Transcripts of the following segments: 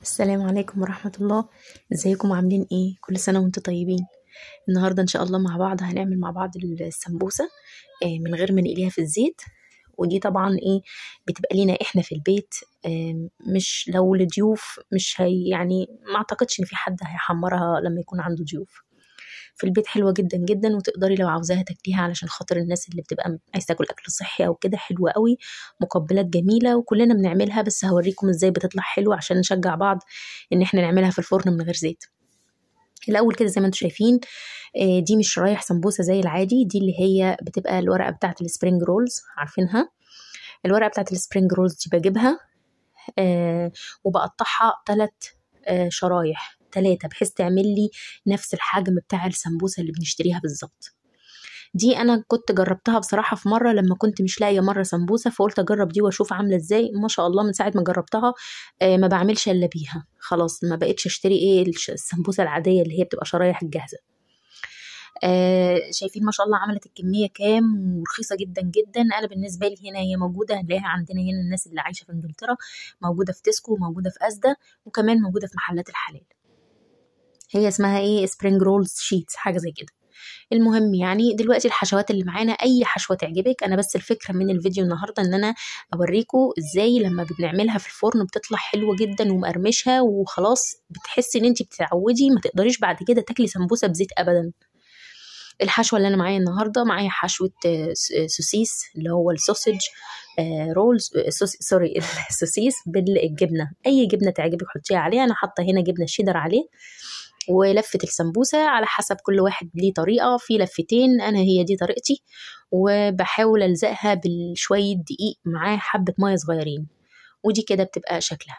السلام عليكم ورحمة الله ازيكم عاملين ايه كل سنة وانتم طيبين النهاردة ان شاء الله مع بعض هنعمل مع بعض السمبوسة آه، من غير ما نقليها في الزيت ودي طبعا ايه بتبقى لينا احنا في البيت آه، مش لو لضيوف مش هي يعني ما اعتقدش ان في حد هيحمرها لما يكون عنده ضيوف في البيت حلوة جدا جدا وتقدري لو عاوزاها تاكليها علشان خاطر الناس اللي بتبقى عايزة تاكل اكل صحي او كده حلوة قوي مقبلات جميلة وكلنا بنعملها بس هوريكم ازاي بتطلع حلوة عشان نشجع بعض ان احنا نعملها في الفرن من غير زيت الاول كده زي ما انتم شايفين آه، دي مش شرايح سمبوسه زي العادي دي اللي هي بتبقى الورقه بتاعه السبرينج رولز عارفينها الورقه بتاعه السبرينج رولز دي بجيبها آه وبقطعها ثلاث آه شرايح ثلاثة بحيث تعمل لي نفس الحجم بتاع السمبوسة اللي بنشتريها بالظبط دي انا كنت جربتها بصراحه في مره لما كنت مش لاقيه مره سمبوسه فقلت اجرب دي واشوف عامله ازاي ما شاء الله من ساعه ما جربتها آه ما بعملش الا بيها خلاص ما بقتش اشتري ايه الش- السمبوسه العاديه اللي هي بتبقى شرايح الجاهزه آه شايفين ما شاء الله عملت الكميه كام ورخيصه جدا جدا انا بالنسبه لي هنا هي موجوده هنلاقيها عندنا هنا الناس اللي عايشه في انجلترا موجوده في تسكو وموجوده في اسدا وكمان موجوده في محلات الحلال هي اسمها ايه سبرينج رولز شيتس حاجه زي كده المهم يعني دلوقتي الحشوات اللي معانا اي حشوه تعجبك انا بس الفكره من الفيديو النهارده ان انا اوريكم ازاي لما بنعملها في الفرن بتطلع حلوه جدا ومقرمشه وخلاص بتحسي ان انت بتتعودي ما تقدريش بعد كده تاكلي سمبوسه بزيت ابدا الحشوه اللي انا معايا النهارده معايا حشوه آه، س- آه، سوسيس اللي هو السوسج آه، رولز آه، سوس- سوري السوسيس بالجبنه اي جبنه تعجبك حطيها عليها انا حاطه هنا جبنه شيدر عليه ولفة السمبوسة على حسب كل واحد ليه طريقة في لفتين أنا هي دي طريقتي وبحاول ألزقها بشوية دقيق معاه حبة مية صغيرين ودي كده بتبقى شكلها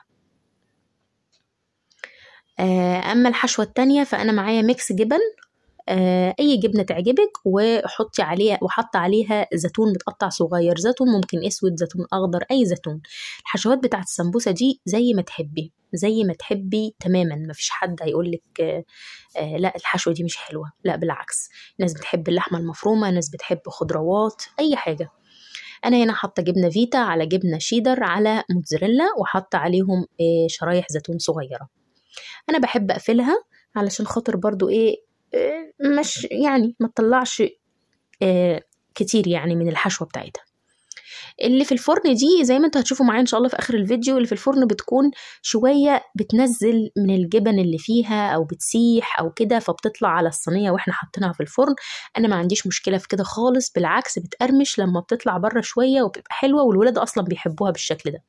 آه، أما الحشوة التانية فأنا معايا ميكس جبن آه، اي جبنه تعجبك وحطي عليها وحط عليها زيتون متقطع صغير زيتون ممكن اسود زيتون اخضر اي زيتون الحشوات بتاعت السمبوسه دي زي ما تحبي زي ما تحبي تماما مفيش حد هيقول لك آه آه لا الحشوه دي مش حلوه لا بالعكس ناس بتحب اللحمه المفرومه ناس بتحب خضروات اي حاجه انا هنا حاطه جبنه فيتا على جبنه شيدر على موتزاريلا وحاطه عليهم آه شرايح زيتون صغيره انا بحب اقفلها علشان خاطر برضو ايه آه، مش يعني ما تطلعش آه، كتير يعني من الحشوه بتاعتها اللي في الفرن دي زي ما انتوا هتشوفوا معايا ان شاء الله في اخر الفيديو اللي في الفرن بتكون شويه بتنزل من الجبن اللي فيها او بتسيح او كده فبتطلع على الصينيه واحنا حاطينها في الفرن انا ما عنديش مشكله في كده خالص بالعكس بتقرمش لما بتطلع بره شويه وبتبقى حلوه والولاد اصلا بيحبوها بالشكل ده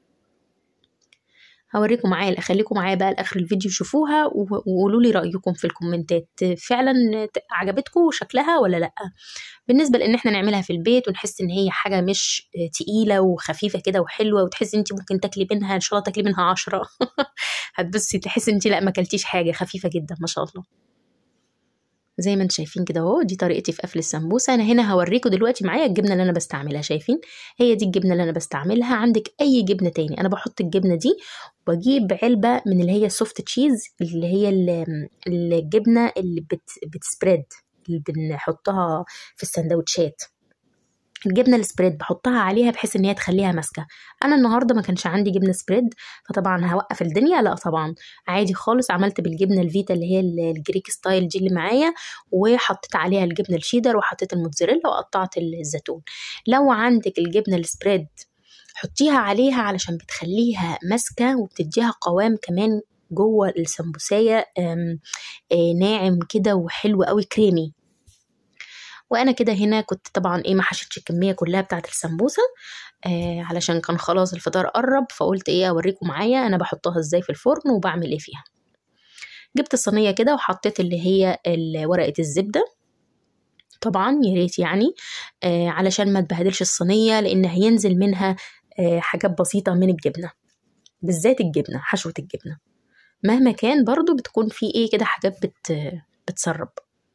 هوريكم معايا اخليكم معايا بقى لاخر الفيديو شوفوها و- وقولوا لي رايكم في الكومنتات فعلا ت- عجبتكم شكلها ولا لا بالنسبه لان احنا نعملها في البيت ونحس ان هي حاجه مش تقيله وخفيفه كده وحلوه وتحسي انت ممكن تاكلي منها ان شاء الله تاكلي منها عشرة هتبصي تحسي انت لا ما اكلتيش حاجه خفيفه جدا ما شاء الله زي ما انتم شايفين كده اهو دي طريقتي في قفل السمبوسه انا هنا هوريكم دلوقتي معايا الجبنه اللي انا بستعملها شايفين هي دي الجبنه اللي انا بستعملها عندك اي جبنه تاني انا بحط الجبنه دي واجيب علبه من اللي هي السوفت تشيز اللي هي ال- الجبنه اللي بت بتسبريد اللي بنحطها في السندوتشات الجبنه السبريد بحطها عليها بحيث ان هي تخليها ماسكه انا النهارده ما كانش عندي جبنه سبريد فطبعا هوقف الدنيا لا طبعا عادي خالص عملت بالجبنه الفيتا اللي هي ال- الجريك ستايل دي اللي معايا وحطيت عليها الجبنه الشيدر وحطيت الموتزاريلا وقطعت الزيتون لو عندك الجبنه السبريد حطيها عليها علشان بتخليها ماسكه وبتديها قوام كمان جوه السمبوسية آم، آه، ناعم كده وحلو قوي كريمي وانا كده هنا كنت طبعا ايه ما حشتش الكميه كلها بتاعه السمبوسه آه علشان كان خلاص الفطار قرب فقلت ايه اوريكم معايا انا بحطها ازاي في الفرن وبعمل ايه فيها جبت الصينيه كده وحطيت اللي هي ال- ورقه الزبده طبعا يا ريت يعني آه علشان ما تبهدلش الصينيه لان هينزل منها آه حاجات بسيطه من الجبنه بالذات الجبنه حشوه الجبنه مهما كان برضو بتكون في ايه كده حاجات بت بتسرب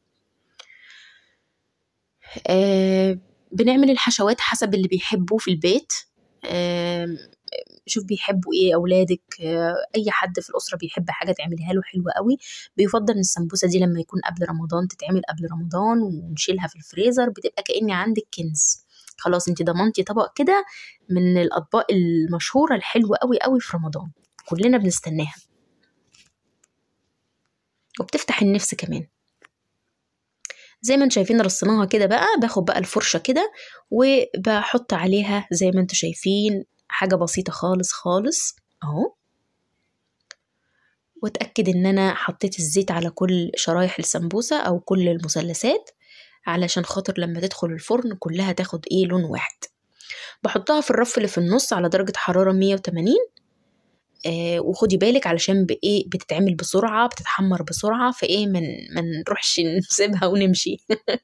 آه بنعمل الحشوات حسب اللي بيحبوه في البيت آه شوف بيحبوا ايه اولادك آه اي حد في الاسره بيحب حاجه تعمليها له حلوه قوي بيفضل ان السمبوسه دي لما يكون قبل رمضان تتعمل قبل رمضان ونشيلها في الفريزر بتبقى كأن عندك كنز خلاص انت ضمنتي طبق كده من الاطباق المشهوره الحلوه قوي قوي في رمضان كلنا بنستناها وبتفتح النفس كمان زي ما انتم شايفين رصيناها كده بقى باخد بقى الفرشة كده وبحط عليها زي ما انتم شايفين حاجة بسيطة خالص خالص اهو واتأكد ان انا حطيت الزيت على كل شرايح السمبوسة او كل المثلثات علشان خاطر لما تدخل الفرن كلها تاخد ايه لون واحد بحطها في الرف اللي في النص على درجة حرارة 180 آه وخدي بالك علشان بايه بتتعمل بسرعة بتتحمر بسرعة فايه من ما نروحش نسيبها ونمشي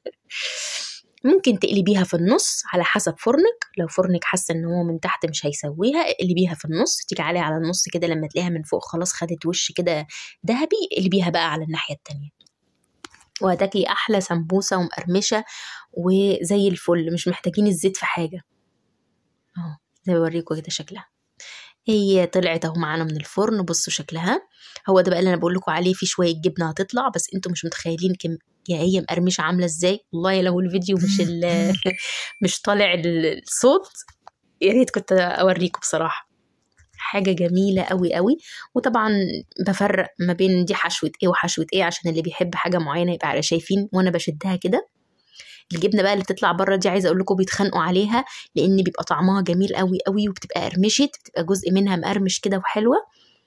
ممكن تقلبيها في النص على حسب فرنك لو فرنك حاسه ان هو من تحت مش هيسويها اقلبيها في النص تيجي عليها على النص كده لما تلاقيها من فوق خلاص خدت وش كده ذهبي اقلبيها بقى على الناحيه التانية وهتاكلي احلى سمبوسه ومقرمشه وزي الفل مش محتاجين الزيت في حاجه اهو زي ما بوريكم كده شكلها هي طلعت اهو معانا من الفرن بصوا شكلها هو ده بقى اللي انا بقول لكم عليه في شويه جبنه هتطلع بس انتوا مش متخيلين كم يا هي مقرمشه عامله ازاي والله لو الفيديو مش ال... مش طالع الصوت يا ريت كنت اوريكم بصراحه حاجه جميله قوي قوي وطبعا بفرق ما بين دي حشوه ايه وحشوه ايه عشان اللي بيحب حاجه معينه يبقى على شايفين وانا بشدها كده الجبنه بقى اللي بتطلع بره دي عايزه اقول لكم بيتخانقوا عليها لان بيبقى طعمها جميل قوي قوي وبتبقى قرمشت بتبقى جزء منها مقرمش كده وحلوه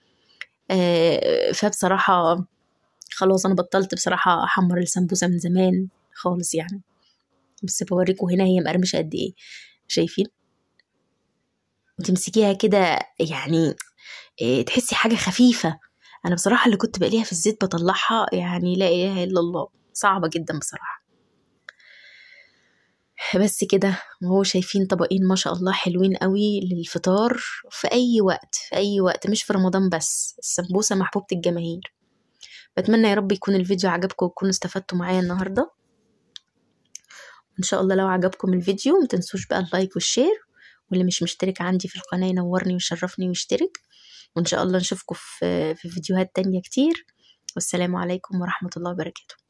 آه فبصراحه خلاص انا بطلت بصراحه احمر السمبوسه من زمان خالص يعني بس بوريكم هنا هي مقرمشه قد ايه شايفين وتمسكيها كده يعني إيه تحسي حاجه خفيفه انا بصراحه اللي كنت بقليها في الزيت بطلعها يعني لا اله الا الله صعبه جدا بصراحه بس كده وهو شايفين طبقين ما شاء الله حلوين قوي للفطار في اي وقت في اي وقت مش في رمضان بس السمبوسه محبوبه الجماهير بتمنى يا رب يكون الفيديو عجبكم وتكونوا استفدتوا معايا النهارده ان شاء الله لو عجبكم الفيديو متنسوش بقى اللايك والشير واللي مش مشترك عندي في القناه ينورني ويشرفني ويشترك وان شاء الله نشوفكم في في فيديوهات تانية كتير والسلام عليكم ورحمه الله وبركاته